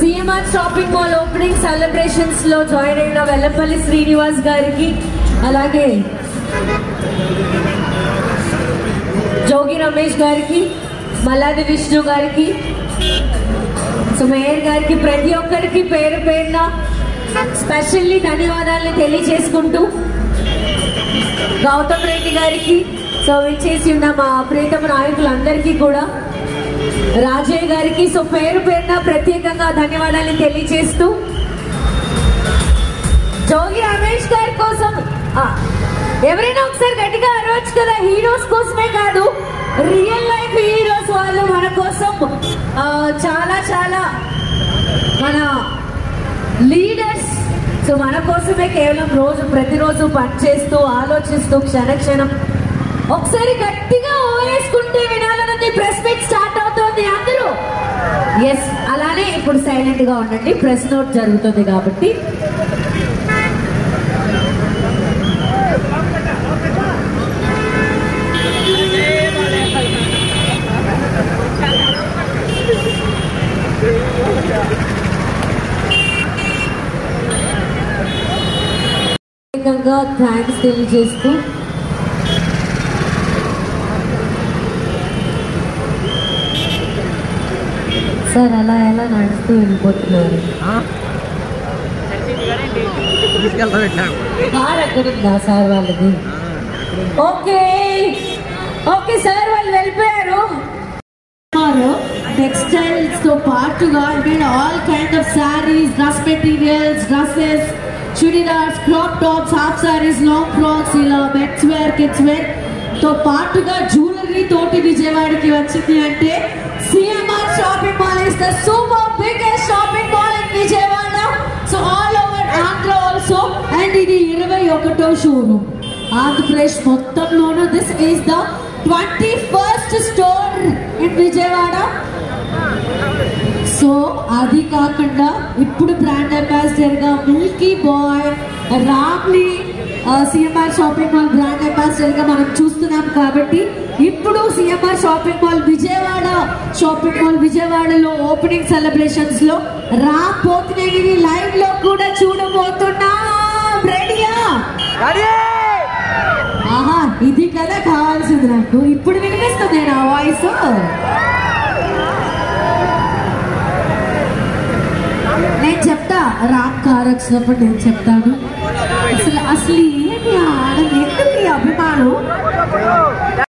CMR shopping mall opening celebrations లో join అయిన వెల్లపల్లి శ్రీనివాస్ గారికి అలాగే జోగి రమేష్ గారికి మల్లాది విష్ణు గారికి సో మేయర్ గారికి ప్రతి ఒక్కరికి పేరు పేరున స్పెషల్లీ ధన్యవాదాలను తెలియజేసుకుంటూ గౌతమ్ రెడ్డి గారికి సో విచ్చేసి ఉన్న మా ప్రీతమ నాయకులందరికీ కూడా రాజయ్య గారికి సో పేరు పేరున ప్రత్యేకంగా ధన్యవాదాలను తెలియజేస్తూ జోగి రమేష్ గారి కోసం ఆ, ఎవరైనా ఒకసారి గట్టిగా అరవచ్చు కదా హీరోస్ కోసమే కాదు రియల్ లైఫ్ హీరోస్ వాళ్ళు మన కోసం ఆ, చాలా చాలా మన లీడర్స్ సో మన కోసమే కేవలం రోజు ప్రతిరోజు పనిచేస్తూ ఆలోచిస్తూ క్షణక్షణం ఒకసారి గట్టిగా ఓవేసుకుంటే వినాలన్నది ప్రెస్ మీట్ స్టార్ట్ అవుతోంది అందరూ ఎస్ అలానే ఇప్పుడు సైలెంట్ గా ఉండండి ప్రెస్ నోట్ జరుగుతుంది కాబట్టి ప్రత్యేకంగా థ్యాంక్స్ తెలియజేస్తూ సార్ అలా ఎలా నడుస్తూ వెళ్ళిపోతున్నారు తీసుకెళ్తా పెట్టాను కార్ ఎక్కడుందా సార్ వాళ్ళది ఓకే ఓకే సార్ వాళ్ళు వెళ్ళిపోయారు టెక్స్టైల్స్ తో పాటుగా నేను all kind of saris dress materials dresses churidars crop tops half saris long frocks ఇలా మెన్స్ వేర్ కిడ్స్ వేర్ తో పాటుగా జ్యువెలరీ తోటి విజయవాడకి వచ్చింది అంటే CMR shopping mall is the super biggest shopping mall in Vijayawada so all over Andhra also and ఇది ఇరవై ఒకటో షోరూమ్ ఆంధ్రప్రదేశ్ మొత్తంలోనూ this is the twenty first store in Vijayawada so అది కాకుండా ఇప్పుడు బ్రాండ్ అంబాసిడర్ గా మిల్కీ బాయ్ రామ్లీ CMR shopping mall brand ambassador గా మనం చూస్తున్నాం కాబట్టి ఇప్పుడు CMR shopping mall Vijayawada shopping mall విజయవాడలో ఓపెనింగ్ సెలబ్రేషన్స్ లో రామ్ పోతినేని లైవ్ లో కూడా చూడబోతున్నాం రెడీయా ఆహా ఇది కదా కావాల్సింది నాకు ఇప్పుడు వినిపిస్తుంది నా వాయిస్ నేను చెప్తా రామ్ కార్ వచ్చినప్పుడు నేను చెప్తాను అసలు అసలు ఏంటి ఆ ఆడ ఎందుకు ఈ అభిమానం